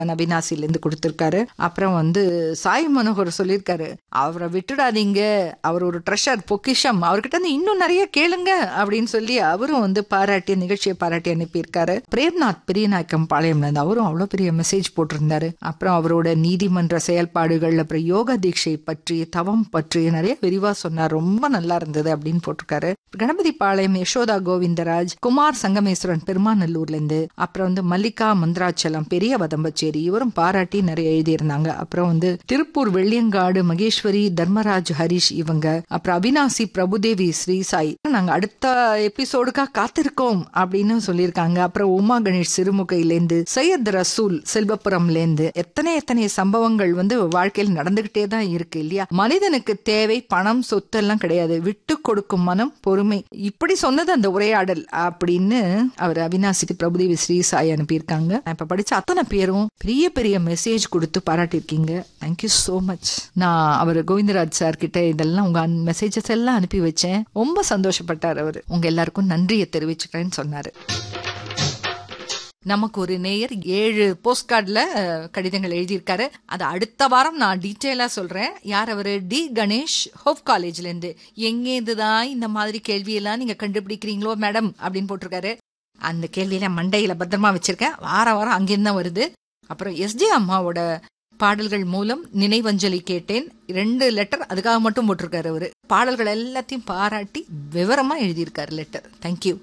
அவினாசில இருந்து கொடுத்திருக்காரு அப்புறம் வந்து சாய் மனோகர் சொல்லியிருக்காரு அவரை விட்டுடாதீங்க அவர் ஒரு ட்ரெஷர் பொக்கிஷம் அவர்கிட்ட இருந்து இன்னும் நிறைய கேளுங்க அப்படின்னு சொல்லி அவரும் வந்து பாராட்டிய நிகழ்ச்சியை பாராட்டி அனுப்பியிருக்காரு பிரேம்நாத் பெரியநாயக்கம் பாளையம்ல இருந்து அவரும் அவ்வளவு பெரிய மெசேஜ் போட்டிருந்தாரு அப்புறம் அவரோட நீதிமன்ற செயல்பாடுகள் அப்புறம் யோக தீட்சை பற்றி தவம் பற்றி நிறைய விரிவா சொன்னார் ரொம்ப நல்லா இருந்தது அப்படின்னு போட்டிருக்காரு கணபதி பாளையம் யசோதா கோவிந்தராஜ் குமார் சங்கமேஸ்வரன் பெருமாநல்லூர்ல இருந்து அப்புறம் வந்து மல்லிகா மந்திராச்சலம் பெரிய வதம்பச்சேரி இவரும் பாராட்டி நிறைய எழுதியிருந்தாங்க அப்புறம் வந்து திருப்பூர் வெள்ளியங்காடு மகேஸ்வரி தர்மராஜ் ஹரிஷ் இவங்க அப்புறம் அவினாசி பிரபுதேவி ஸ்ரீ சாய் நாங்க அடுத்த எபிசோடுக்கா காத்திருக்கோம் அப்படின்னு சொல்லியிருக்காங்க அப்புறம் உமா கணேஷ் சிறுமுகையிலேருந்து சையத் ரசூல் செல்வபுரம்ல இருந்து எத்தனை எத்தனை சம்பவங்கள் வந்து வாழ்க்கையில் நடந்துகிட்டே தான் இருக்கு இல்லையா மனிதனுக்கு தேவை பணம் சொத்து எல்லாம் கிடையாது விட்டு கொடுக்கும் மனம் பொறுமை இப்படி சொன்னது அந்த உரையாடல் அப்படின்னு அவர் அவினாசி பிரபுதேவி ஸ்ரீ சாய் அனுப்பியிருக்காங்க நான் இப்ப படிச்ச அத்தனை பேரும் பெரிய பெரிய மெசேஜ் கொடுத்து பாராட்டியிருக்கீங்க தேங்க்யூ சோ மச் நான் அவர் கோவிந்தராஜ் சார் கிட்ட இதெல்லாம் உங்க மெசேஜஸ் எல்லாம் அனுப்பி வச்சேன் ரொம்ப சந்தோஷப்பட்டார் அவர் உங்க எல்லாருக்கும் நன்றியை தெரிவிச்சுக்கிறேன்னு சொன்னாரு நமக்கு ஒரு நேயர் ஏழு போஸ்ட் கார்டில் கடிதங்கள் எழுதியிருக்காரு அது அடுத்த வாரம் நான் டீட்டெயிலா சொல்றேன் யார் அவரு டி கணேஷ் ஹோப் காலேஜ்ல இருந்து எங்கேருந்து தான் இந்த மாதிரி கேள்வியெல்லாம் நீங்க கண்டுபிடிக்கிறீங்களோ மேடம் அப்படின்னு போட்டிருக்காரு அந்த கேள்வியில மண்டையில பத்திரமா வச்சிருக்கேன் வார வாரம் அங்கிருந்து தான் வருது அப்புறம் எஸ்ஜே அம்மாவோட பாடல்கள் மூலம் நினைவஞ்சலி கேட்டேன் ரெண்டு லெட்டர் அதுக்காக மட்டும் போட்டிருக்காரு அவரு பாடல்கள் எல்லாத்தையும் பாராட்டி விவரமா எழுதியிருக்காரு லெட்டர் தேங்க்யூ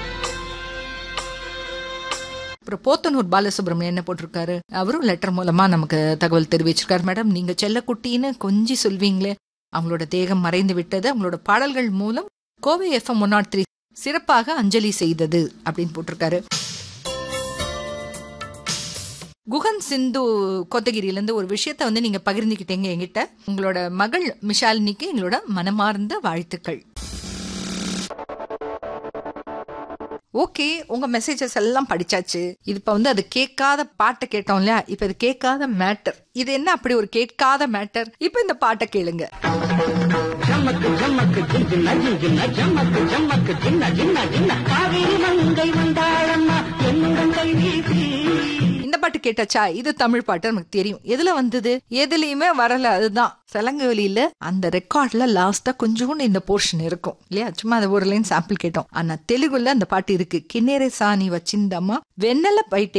அப்புறம் போத்தனூர் பாலசுப்ரமணியன் என்ன போட்டிருக்காரு அவரும் லெட்டர் மூலமா நமக்கு தகவல் தெரிவிச்சிருக்காரு மேடம் நீங்க செல்லக்குட்டின்னு கொஞ்சி சொல்வீங்களே அவங்களோட தேகம் மறைந்து விட்டது அவங்களோட பாடல்கள் மூலம் Kovai FM one nought three சிறப்பாக அஞ்சலி செய்தது அப்படின்னு போட்டிருக்காரு குகன் சிந்து கோத்தகிரியிலேருந்து ஒரு விஷயத்த வந்து நீங்க பகிர்ந்துக்கிட்டீங்க எங்கிட்ட உங்களோட மகள் மிஷாலினிக்கு எங்களோட மனமார்ந்த வாழ்த்துக்கள் ஓகே உங்க மெசேஜஸ் எல்லாம் படிச்சாச்சு இது இப்ப வந்து அது கேட்காத பாட்டை கேட்டோம் இல்லையா இப்ப இது கேட்காத மேட்டர் இது என்ன அப்படி ஒரு கேட்காத மேட்டர் இப்ப இந்த பாட்டை கேளுங்க ஜம்மக்கு ஜம்மக்கு ஜின்ன ஜின்ன ஜம்மக்கு ஜம்மக்கு ஜின்ன ஜின்ன ஜின்ன காவிரி மங்கை வந்தாளம்மா என்னுங்கள் வீசி இந்த பாட்டு கேட்டாச்சா இது தமிழ் பாட்டு நமக்கு தெரியும் எதுல வந்தது எதுலயுமே வரல அதுதான் சலங்கவலியில அந்த ரெக்கார்ட்ல லாஸ்டா கொஞ்சோண்டு இந்த போர்ஷன் இருக்கும் இல்லையா சும்மா அது ஒரு லைன் சாம்பிள் கேட்டோம் ஆனா தெலுங்குல அந்த பாட்டு இருக்கு கிண்ணேரே சாணி வச்சிந்தம்மா வெண்ணெல பைட்டே